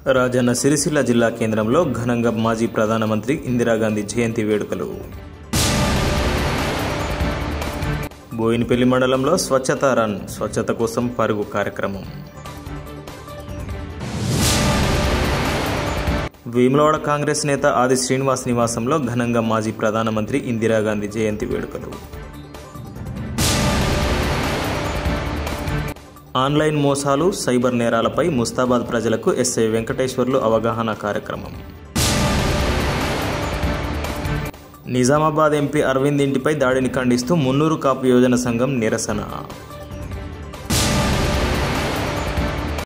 రాజన్న సిరిసిల్ల జిల్లా కేంద్రంలో ఘనంగా మాజీ ప్రధానమంత్రి ఇందిరాగాంధీ జయంతి వేడుకలు బోయినపల్లి మండలంలో స్వచ్ఛత రన్ స్వచ్ఛత కోసం పరుగు కార్యక్రమం వేములవాడ కాంగ్రెస్ నేత ఆది శ్రీనివాస్ నివాసంలో ఘనంగా మాజీ ప్రధానమంత్రి ఇందిరాగాంధీ జయంతి వేడుకలు ఆన్లైన్ మోసాలు సైబర్ నేరాలపై ముస్తాబాద్ ప్రజలకు ఎస్ఐ వెంకటేశ్వర్లు అవగాహన కార్యక్రమం నిజామాబాద్ ఎంపీ అరవింద్ ఇంటిపై దాడిని ఖండిస్తూ మున్నూరు కాపు యోజన సంఘం నిరసన